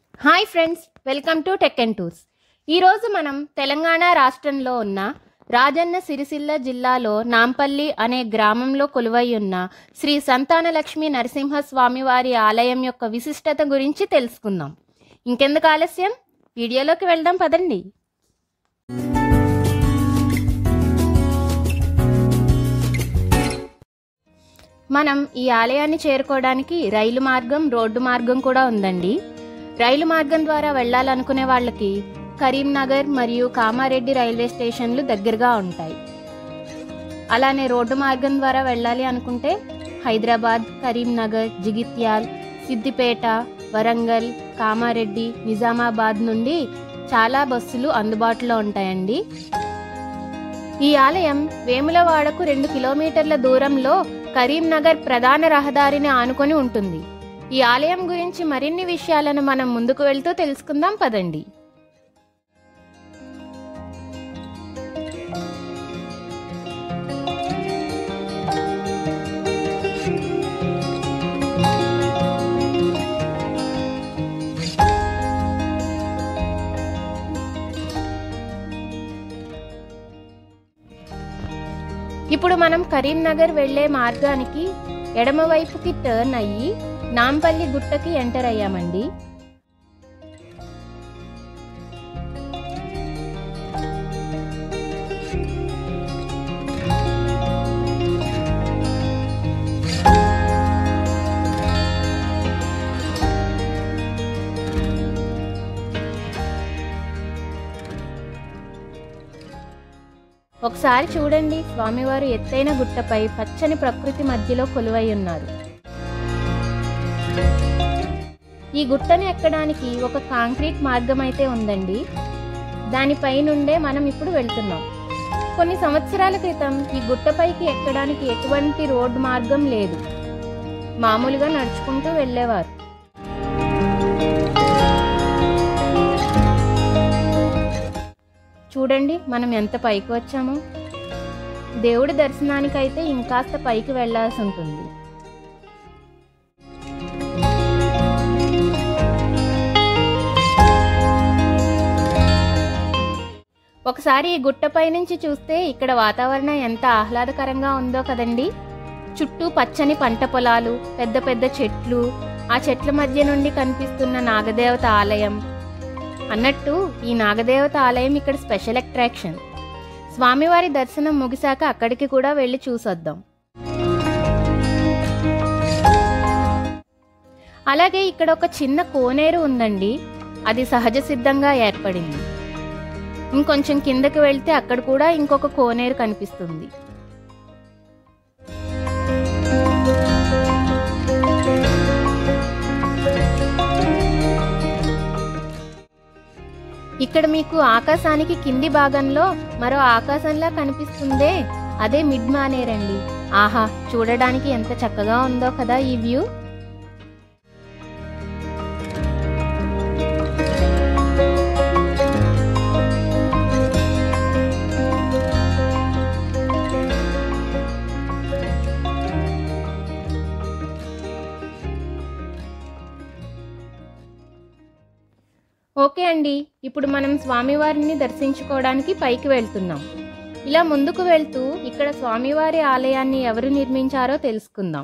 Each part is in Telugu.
hi friends welcome to tech and tours ఈరోజు మనం తెలంగాణ రాష్ట్రంలో ఉన్న రాజన్న సిరిసిల్ల జిల్లాలో నాంపల్లి అనే గ్రామంలో కొలువై ఉన్న శ్రీ సంతానలక్ష్మి నరసింహస్వామి వారి ఆలయం యొక్క విశిష్టత గురించి తెలుసుకుందాం ఇంకెందుకు ఆలస్యం వీడియోలోకి వెళ్దాం పదండి మనం ఈ ఆలయాన్ని చేరుకోవడానికి రైలు మార్గం రోడ్డు మార్గం కూడా ఉందండి రైలు మార్గం ద్వారా వెళ్ళాలనుకునే వాళ్ళకి కరీంనగర్ మరియు కామారెడ్డి రైల్వే స్టేషన్లు దగ్గరగా ఉంటాయి అలానే రోడ్డు మార్గం ద్వారా వెళ్ళాలి అనుకుంటే హైదరాబాద్ కరీంనగర్ జిగిత్యాల్ సిద్దిపేట వరంగల్ కామారెడ్డి నిజామాబాద్ నుండి చాలా బస్సులు అందుబాటులో ఉంటాయండి ఈ ఆలయం వేములవాడకు రెండు కిలోమీటర్ల దూరంలో కరీంనగర్ ప్రధాన రహదారిని ఆనుకొని ఉంటుంది ఈ ఆలయం గురించి మరిన్ని విషయాలను మనం ముందుకు వెళ్తూ తెలుసుకుందాం పదండి ఇప్పుడు మనం కరీంనగర్ వెళ్ళే మార్గానికి ఎడమవైపుకి టర్న్ అయ్యి నాంపల్లి గుట్టకి ఎంటర్ అయ్యామండి ఒకసారి చూడండి స్వామివారు ఎత్తైన గుట్టపై పచ్చని ప్రకృతి మధ్యలో కొలువై ఉన్నారు ఈ గుట్టను ఎక్కడానికి ఒక కాంక్రీట్ మార్గం అయితే ఉందండి దానిపై నుండే మనం ఇప్పుడు వెళ్తున్నాం కొన్ని సంవత్సరాల క్రితం ఈ గుట్టపైకి ఎక్కడానికి ఎటువంటి రోడ్డు మార్గం లేదు మామూలుగా నడుచుకుంటూ వెళ్ళేవారు చూడండి మనం ఎంత పైకి వచ్చామో దేవుడి దర్శనానికైతే ఇంకాస్త పైకి వెళ్లాల్సి ఉంటుంది ఒకసారి ఈ గుట్టపై నుంచి చూస్తే ఇక్కడ వాతావరణం ఎంత ఆహ్లాదకరంగా ఉందో కదండి చుట్టూ పచ్చని పంట పొలాలు పెద్ద పెద్ద చెట్లు ఆ చెట్ల మధ్య నుండి కనిపిస్తున్న నాగదేవత ఆలయం అన్నట్టు ఈ నాగదేవత ఆలయం ఇక్కడ స్పెషల్ అట్రాక్షన్ స్వామివారి దర్శనం ముగిశాక అక్కడికి కూడా వెళ్ళి చూసొద్దాం అలాగే ఇక్కడ ఒక చిన్న కోనేరు ఉందండి అది సహజ సిద్ధంగా ఏర్పడింది ఇంకొంచెం కిందకి వెళ్తే అక్కడ కూడా ఇంకొక కోనేరు కనిపిస్తుంది ఇక్కడ మీకు ఆకాశానికి కింది భాగంలో మరో ఆకాశంలా కనిపిస్తుందే అదే మిడ్ మానేరండి ఆహా చూడడానికి ఎంత చక్కగా ఉందో కదా ఈ వ్యూ ఓకే అండి ఇప్పుడు మనం స్వామివారిని దర్శించుకోవడానికి పైకి వెళ్తున్నాం ఇలా ముందుకు వెళ్తూ ఇక్కడ స్వామివారి ఆలయాన్ని ఎవరు నిర్మించారో తెలుసుకుందాం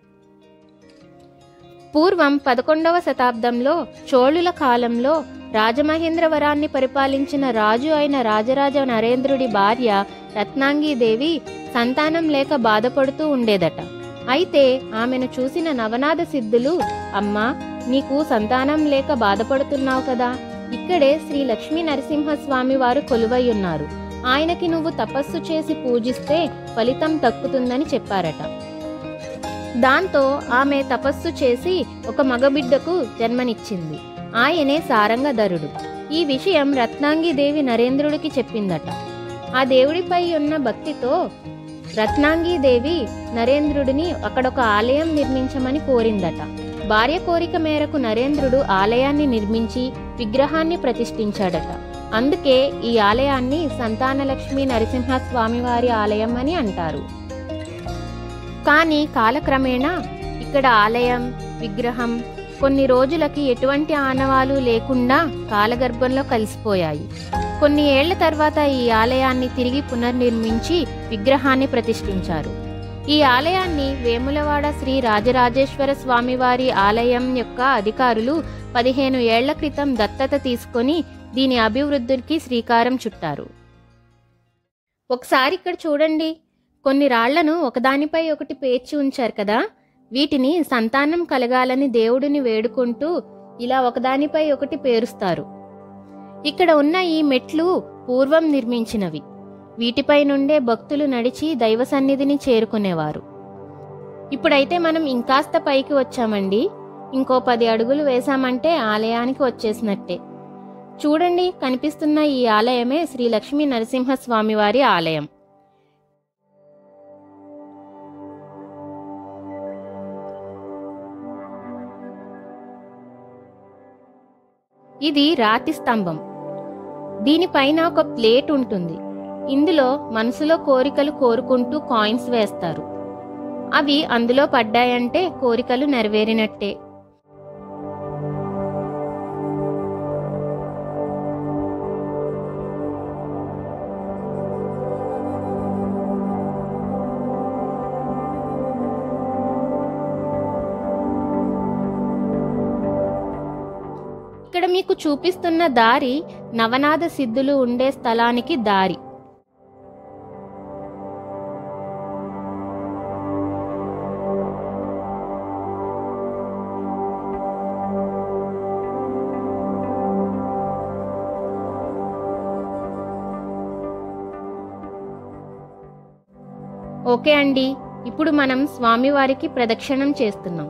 పూర్వం పదకొండవ శతాబ్దంలో చోళుల కాలంలో రాజమహేంద్రవరాన్ని పరిపాలించిన రాజు అయిన రాజరాజ నరేంద్రుడి భార్య రత్నాంగీదేవి సంతానం లేక బాధపడుతూ ఉండేదట అయితే ఆమెను చూసిన నవనాథ సిద్ధులు అమ్మా నీకు సంతానం లేక బాధపడుతున్నావు కదా ఇక్కడే శ్రీ లక్ష్మీ నరసింహస్వామి వారు కొలువై ఉన్నారు ఆయనకి నువ్వు తపస్సు చేసి పూజిస్తే ఫలితం దక్కుతుందని చెప్పారట దాంతో ఆమె తపస్సు చేసి ఒక మగబిడ్డకు జన్మనిచ్చింది ఆయనే సారంగధరుడు ఈ విషయం రత్నాంగిదేవి నరేంద్రుడికి చెప్పిందట ఆ దేవుడిపై ఉన్న భక్తితో రత్నాంగిదేవి నరేంద్రుడిని అక్కడొక ఆలయం నిర్మించమని కోరిందట భార్య కోరిక మేరకు నరేంద్రుడు ఆలయాన్ని నిర్మించి విగ్రహాన్ని ప్రతిష్ఠించాడట అందుకే ఈ ఆలయాన్ని సంతానలక్ష్మి నరసింహస్వామివారి ఆలయం అని అంటారు కానీ కాలక్రమేణా ఇక్కడ ఆలయం విగ్రహం కొన్ని రోజులకి ఎటువంటి ఆనవాలు లేకుండా కాలగర్భంలో కలిసిపోయాయి కొన్ని ఏళ్ల తర్వాత ఈ ఆలయాన్ని తిరిగి పునర్నిర్మించి విగ్రహాన్ని ప్రతిష్ఠించారు ఈ ఆలయాన్ని వేములవాడ శ్రీ రాజరాజేశ్వర స్వామివారి ఆలయం యొక్క అధికారులు పదిహేను ఏళ్ల క్రితం దత్తత తీసుకొని దీని అభివృద్ధికి శ్రీకారం చుట్టారు ఒకసారి ఇక్కడ చూడండి కొన్ని రాళ్లను ఒకదానిపై ఒకటి పేర్చి ఉంచారు కదా వీటిని సంతానం కలగాలని దేవుడిని వేడుకుంటూ ఇలా ఒకదానిపై ఒకటి పేరుస్తారు ఇక్కడ ఉన్న ఈ మెట్లు పూర్వం నిర్మించినవి వీటిపై నుండే భక్తులు నడిచి దైవ సన్నిధిని చేరుకునేవారు ఇప్పుడైతే మనం ఇంకాస్త పైకి వచ్చామండి ఇంకో పది అడుగులు వేశామంటే ఆలయానికి వచ్చేసినట్టే చూడండి కనిపిస్తున్న ఈ ఆలయమే శ్రీ లక్ష్మీ నరసింహస్వామి వారి ఆలయం ఇది రాతి స్తంభం దీనిపైన ఒక ప్లేట్ ఉంటుంది ఇందులో మనసులో కోరికలు కోరుకుంటూ కాయిన్స్ వేస్తారు అవి అందులో పడ్డాయంటే కోరికలు నెరవేరినట్టే ఇక్కడ మీకు చూపిస్తున్న దారి నవనాథ సిద్ధులు ఉండే స్థలానికి దారి ఓకే అండి ఇప్పుడు మనం స్వామివారికి ప్రదక్షిణం చేస్తున్నాం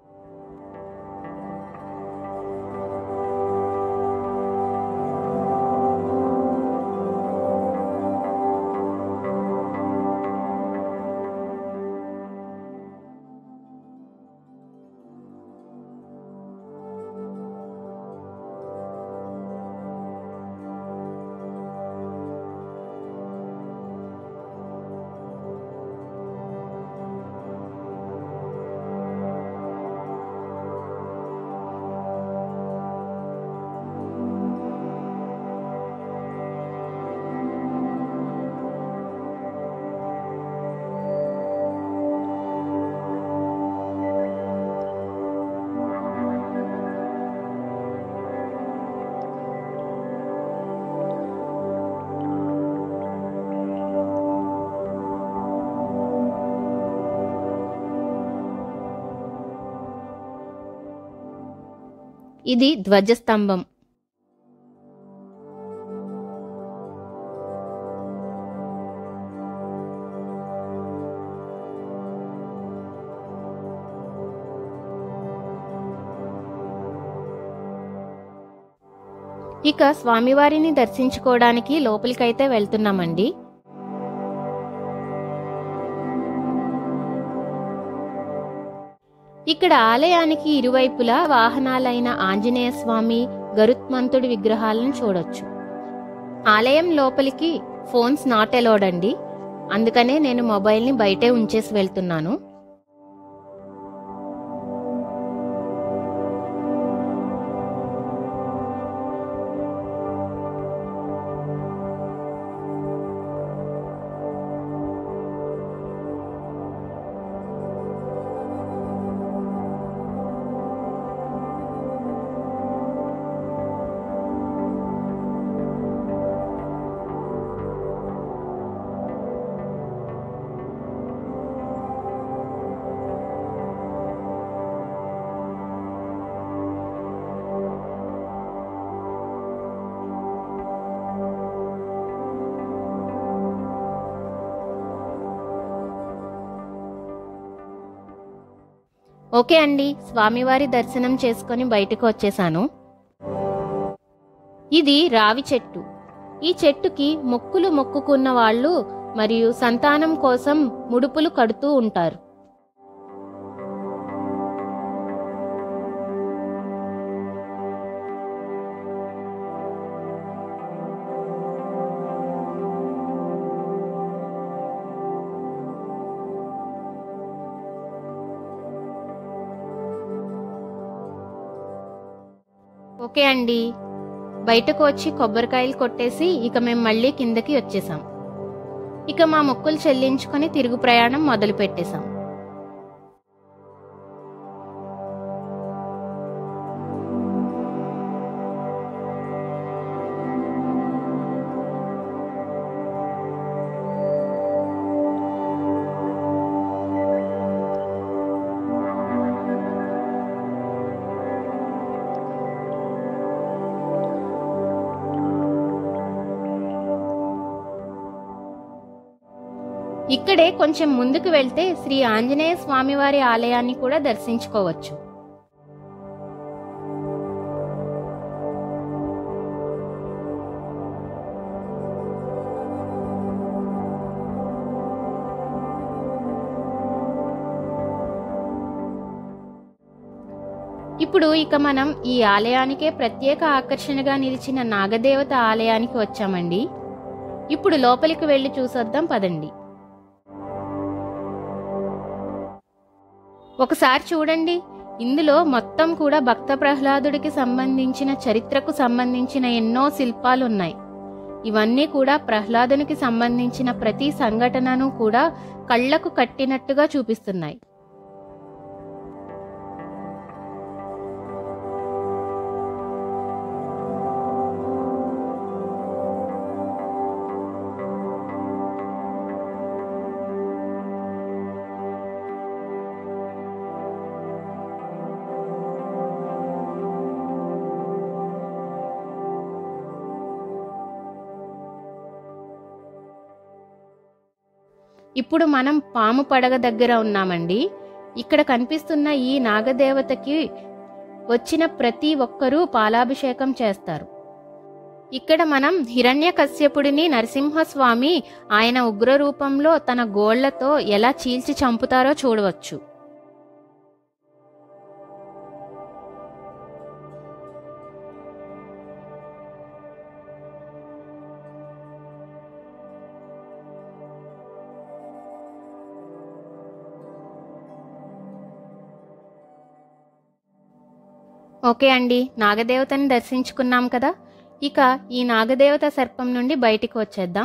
ఇది ధ్వజస్తంభం ఇక స్వామివారిని దర్శించుకోవడానికి లోపలికైతే వెళ్తున్నామండి ఇక్కడ ఆలయానికి ఇరువైపులా వాహనాలైన ఆంజనేయ స్వామి గరుత్మంతుడి విగ్రహాలను చూడొచ్చు ఆలయం లోపలికి ఫోన్స్ నాట్ అలౌడ్ అండి అందుకనే నేను మొబైల్ని బయటే ఉంచేసి వెళ్తున్నాను ఓకే అండి స్వామివారి దర్శనం చేసుకొని బయటకు వచ్చేసాను ఇది రావి చెట్టు ఈ చెట్టుకి మొక్కులు మొక్కుకున్న వాళ్ళు మరియు సంతానం కోసం ముడుపులు కడుతూ ఉంటారు ఓకే అండి బయటకు వచ్చి కొబ్బరికాయలు కొట్టేసి ఇక మేము మళ్ళీ కిందకి వచ్చేసాం ఇక మా మొక్కులు చెల్లించుకొని తిరుగు ప్రయాణం మొదలు పెట్టేశాం ఇక్కడే కొంచెం ముందుకు వెళ్తే శ్రీ ఆంజనేయ స్వామివారి ఆలయాన్ని కూడా దర్శించుకోవచ్చు ఇప్పుడు ఇక మనం ఈ ఆలయానికే ప్రత్యేక ఆకర్షణగా నిలిచిన నాగదేవత ఆలయానికి వచ్చామండి ఇప్పుడు లోపలికి వెళ్ళి చూసొద్దాం పదండి ఒకసారి చూడండి ఇందులో మొత్తం కూడా భక్త ప్రహ్లాదుడికి సంబంధించిన చరిత్రకు సంబంధించిన ఎన్నో శిల్పాలు ఉన్నాయి ఇవన్నీ కూడా ప్రహ్లాదునికి సంబంధించిన ప్రతి సంఘటనను కూడా కళ్లకు కట్టినట్టుగా చూపిస్తున్నాయి ఇప్పుడు మనం పాము పడగ దగ్గర ఉన్నామండి ఇక్కడ కనిపిస్తున్న ఈ నాగదేవతకి వచ్చిన ప్రతి ఒక్కరూ పాలాభిషేకం చేస్తారు ఇక్కడ మనం హిరణ్య కశ్యపుడిని నరసింహస్వామి ఆయన ఉగ్ర రూపంలో తన గోళ్లతో ఎలా చీల్చి చంపుతారో చూడవచ్చు ఓకే అండి నాగదేవతని దర్శించుకున్నాం కదా ఇక ఈ నాగదేవత సర్పం నుండి బయటికి వచ్చేద్దాం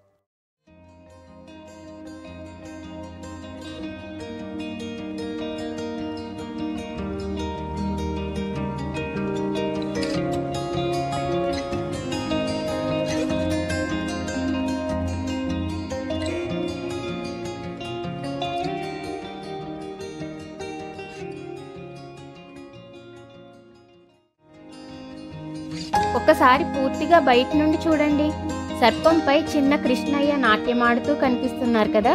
ఒక్కసారి పూర్తిగా బయట నుండి చూడండి సర్పంపై చిన్న కృష్ణయ్య నాట్యమాడుతూ కనిపిస్తున్నారు కదా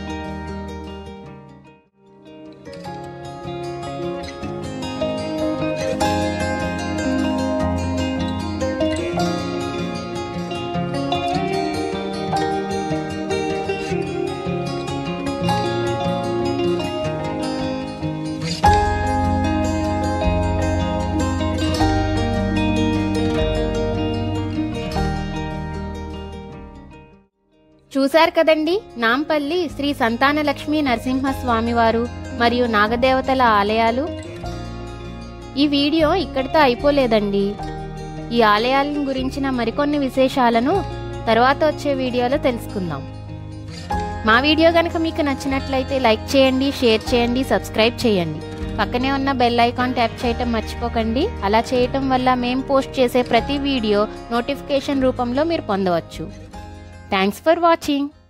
చూశారు కదండి నాంపల్లి శ్రీ సంతానలక్ష్మి నరసింహస్వామివారు మరియు నాగదేవతల ఆలయాలు ఈ వీడియో ఇక్కడితో అయిపోలేదండి ఈ ఆలయాలను గురించిన మరికొన్ని విశేషాలను తర్వాత వచ్చే వీడియోలో తెలుసుకుందాం మా వీడియో కనుక మీకు నచ్చినట్లయితే లైక్ చేయండి షేర్ చేయండి సబ్స్క్రైబ్ చేయండి పక్కనే ఉన్న బెల్ ఐకాన్ ట్యాప్ చేయటం మర్చిపోకండి అలా చేయటం వల్ల మేము పోస్ట్ చేసే ప్రతి వీడియో నోటిఫికేషన్ రూపంలో మీరు పొందవచ్చు థ్యాంక్స్ ఫర్ వాచింగ్